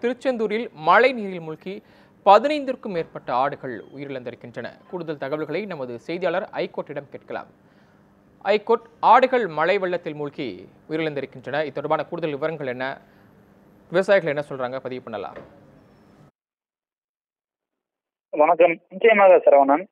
திருச்செந்தூரில் மழை நீரில் மூழ்கி பதினைந்திற்கும் மேற்பட்ட ஆடுகள் உயிரிழந்திருக்கின்றன கூடுதல் தகவல்களை நமது செய்தியாளர் ஐகோட்டிடம் கேட்கலாம் ஐகோட் ஆடுகள் மழை வெள்ளத்தில் மூழ்கி உயிரிழந்திருக்கின்றன இது தொடர்பான கூடுதல் விவரங்கள் என்ன விவசாயிகள் என்ன சொல்றாங்க பதிவு பண்ணலாம் வணக்கம் நிச்சயமாக சரவணன்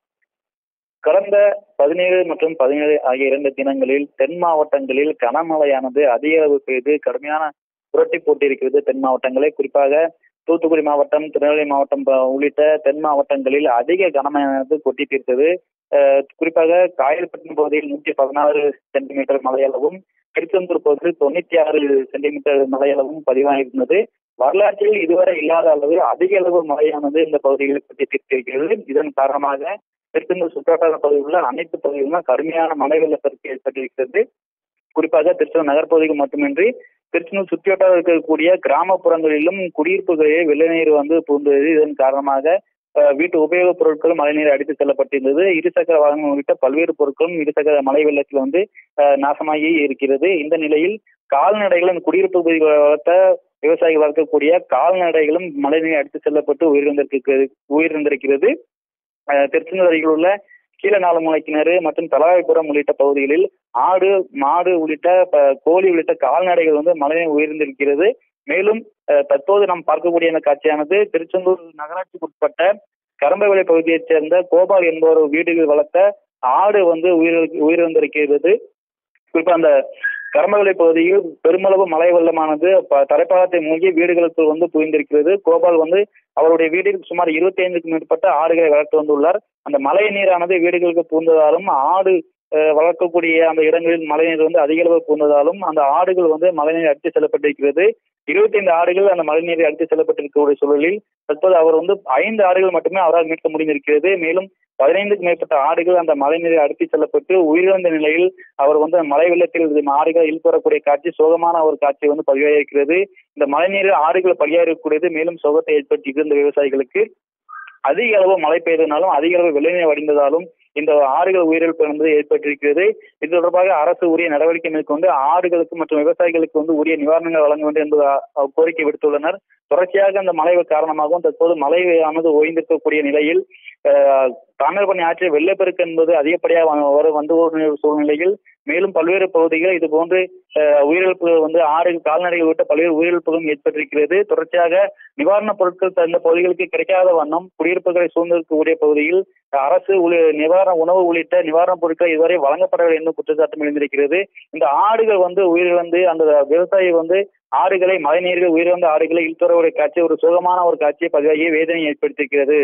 கடந்த பதினேழு மற்றும் பதினேழு ஆகிய இரண்டு தினங்களில் தென் மாவட்டங்களில் கனமழையானது அதிக அளவு பெய்து கடுமையான புரட்டி போட்டிருக்கிறது தென் மாவட்டங்களை குறிப்பாக தூத்துக்குடி மாவட்டம் திருநெல்வேலி மாவட்டம் ப- உள்ளிட்ட தென் மாவட்டங்களில் அதிக கனமழையானது கொட்டி தீர்த்தது அஹ் குறிப்பாக காயல்பட்டினம் பகுதியில் நூற்றி பதினாறு சென்டிமீட்டர் மழையளவும் திருச்செந்தூர் பகுதியில் தொண்ணூத்தி ஆறு சென்டிமீட்டர் மழையளவும் பதிவாகியிருந்தது வரலாற்றில் இதுவரை இல்லாத அளவு அதிக அளவு மழையானது இந்த பகுதிகளில் கொட்டி தீர்த்திருக்கிறது இதன் காரணமாக திருச்செந்தூர் சுற்றுவட்டார பகுதியில் உள்ள அனைத்து பகுதிகளிலும் கடுமையான மழை வெள்ளப்பெருக்கு ஏற்பட்டிருக்கிறது குறிப்பாக திருச்செந்தூர் நகர்ப்பகுதிக்கு மட்டுமின்றி திருச்செந்தூர் சுற்றுவட்டார இருக்கக்கூடிய கிராமப்புறங்களிலும் குடியிருப்புகளிலே வெள்ள நீர் வந்து பூந்தது இதன் காரணமாக அஹ், வீட்டு உபயோகப் பொருட்களும் மழைநீர் அடித்து செல்லப்பட்டிருந்தது இருசக்கர வாகனம் உள்ளிட்ட பல்வேறு பொருட்களும் இருசக்கர மழை வெள்ளத்தில் வந்து அஹ், நாசமாகி இருக்கிறது இந்த நிலையில் கால்நடைகளும் குடியிருப்பு பகுதிகளை வளர்த்த விவசாயிகள் வளர்க்கக்கூடிய கால்நடைகளும் மழைநீர் அடித்து செல்லப்பட்டு உயிரிழந்திருக்கிறது உயிரிழந்திருக்கிறது அஹ், திருச்செந்தூர் அருகில் உள்ள கீழநாளமுனை கிணறு மற்றும் தலவாய்புரம் உள்ளிட்ட பகுதிகளில் ஆடு மாடு உள்ளிட்ட ப- கோழி உள்ளிட்ட கால்நடைகள் வந்து மழைநீர் உயர்ந்திருக்கிறது மேலும் அஹ், தற்போது நாம் பார்க்கக்கூடிய இந்த காட்சியானது திருச்செந்தூர் நகராட்சிக்கு உட்பட்ட கரம்பவிளை பகுதியைச் சேர்ந்த கோபால் என்பவர் வீடுகள் வளர்த்த ஆடு வந்து உயிர் உயிரிழந்திருக்கிறது குறிப்பா அந்த கரம்பவிளை பகுதியில் பெருமளவு மழை வெள்ளமானது ப- தரைப்பாலத்தை மூழ்கி வீடுகளுக்கு வந்து புரிந்திருக்கிறது கோபால் வந்து அவருடைய வீட்டில் சுமார் இருபத்தி ஐந்துக்கும் மேற்பட்ட ஆடுகளை வளர்த்து வந்துள்ளார் அந்த மழை நீரானது வீடுகளுக்கு பூந்ததாலும் ஆடு அஹ், வளர்க்கக்கூடிய அந்த இடங்களில் மழைநீர் வந்து அதிக அளவு பூந்ததாலும் அந்த ஆடுகள் வந்து மழைநீர் அடித்து செல்லப்பட்டிருக்கிறது இருபத்தி ஐந்து ஆடுகள் அந்த மழைநீரை அடித்து செல்லப்பட்டிருக்கக்கூடிய சூழலில் தற்போது அவர் வந்து ஐந்து ஆடுகள் மட்டுமே அவரால் மீட்க முடிந்திருக்கிறது மேலும் பதினைந்துக்கும் மேற்பட்ட ஆடுகள் அந்த மழைநீரை அடித்து செல்லப்பட்டு உயிரிழந்த நிலையில் அவர் வந்து மழை வெள்ளத்தில் இது ஆடுகள் இழுப்பறக்கூடிய காட்சி சோகமான ஒரு காட்சி வந்து பதிவாகியிருக்கிறது இந்த மழைநீரில் ஆடுகள் பலியாகக்கூடியது மேலும் சோகத்தை ஏற்படுத்தியது இந்த விவசாயிகளுக்கு அதிக அளவு மழை பெய்தனாலும் அதிக அளவு வெள்ளநீர் வடிந்ததாலும் இந்த ஆடுகள் உயிரிழப்பு என்பது ஏற்பட்டிருக்கிறது இது தொடர்பாக அரசு உரிய நடவடிக்கை மேற்கொண்டு ஆடுகளுக்கு மற்றும் விவசாயிகளுக்கு வந்து உரிய நிவாரணங்கள் வழங்க வேண்டும் என்பது அ- அ- கோரிக்கை விடுத்துள்ளனர் தொடர்ச்சியாக அந்த மழை காரணமாகவும் தற்போது மழையானது ஓய்ந்திருக்கக்கூடிய நிலையில் அஹ், தாமிரபரணி ஆற்றில் வெள்ளப்பெருக்கு என்பது அதிகப்படியாக வ- வர வந்து ஒரு சூழ்நிலையில் மேலும் பல்வேறு பகுதிகள் இது போன்று அஹ், உயிரிழப்புகள் வந்து ஆடு கால்நடைகள் உள்ளிட்ட பல்வேறு உயிரிழப்புகளும் ஏற்பட்டிருக்கிறது தொடர்ச்சியாக நிவாரணப் பொருட்கள் தந்த பகுதிகளுக்கு கிடைக்காத வண்ணம் குடியிருப்புகளை சூழ்ந்திருக்கக்கூடிய பகுதியில் அரசு உள்ள நிவாரண உணவு உள்ளிட்ட நிவாரணப் பொருட்கள் இதுவரை வழங்கப்படவில்லை என்று குற்றச்சாட்டும் எழுந்திருக்கிறது இந்த ஆடுகள் வந்து உயிரிழந்து அந்த விவசாயி வந்து ஆடுகளை மழைநீர்கள் உயிரிழந்த ஆடுகளை இழுத்துறவுடைய காட்சி ஒரு சுகமான ஒரு காட்சியை பதிவாகி வேதனை ஏற்படுத்தியிருக்கிறது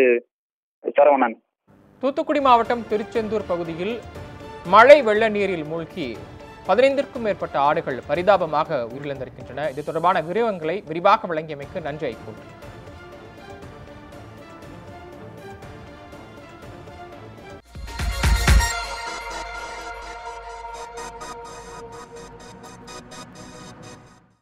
சரவணன் தூத்துக்குடி மாவட்டம் திருச்செந்தூர் பகுதியில் மழை வெள்ள நீரில் மூழ்கி பதினைந்திற்கும் மேற்பட்ட ஆடுகள் பரிதாபமாக உயிரிழந்திருக்கின்றன இது தொடர்பான விவரங்களை விரிவாக வழங்கியமைக்கு நன்றி ஐகோர்ட்